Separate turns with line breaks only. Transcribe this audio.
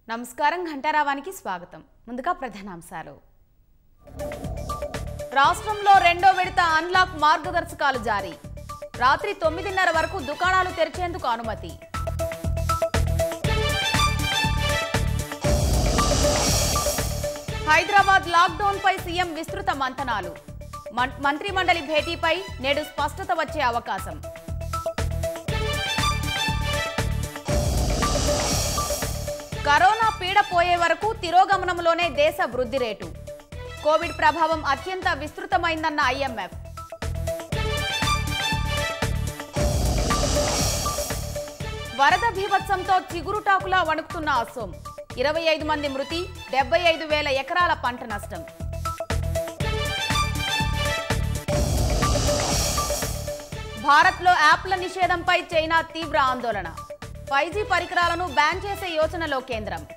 నమస్కారం ఘంటారావానికి స్వాగతం ముందుగా ప్రధానాంశాలు రాష్ట్రంలో రెండో విడత అన్లాక్ మార్గదర్శకాలు జారీ రాత్రి తొమ్మిదిన్నర వరకు దుకాణాలు తెరిచేందుకు అనుమతి హైదరాబాద్ లాక్డౌన్ పై సీఎం విస్తృత మంతనాలు మం- మంత్రిమండలి భేటీపై నేడు స్పష్టత వచ్చే అవకాశం కరోనా పీడ పోయే వరకు తిరోగమనంలోనే దేశ వృద్ధి రేటు కోవిడ్ ప్రభావం అత్యంత విస్తృతమైందన్న ఐఎంఎఫ్ వరద భీభత్సంతో చిగురుటాకులా వణుకుతున్న అసోం ఇరవై ఐదు మంది మృతి డెబ్బై ఐదు వేల ఎకరాల పంట నష్టం భారత్లో యాప్ల నిషేధంపై చైనా తీవ్ర ఆందోళన ఫైవ్ జీ పరికరాలను బ్యాన్ చేసే యోచనలో కేంద్రం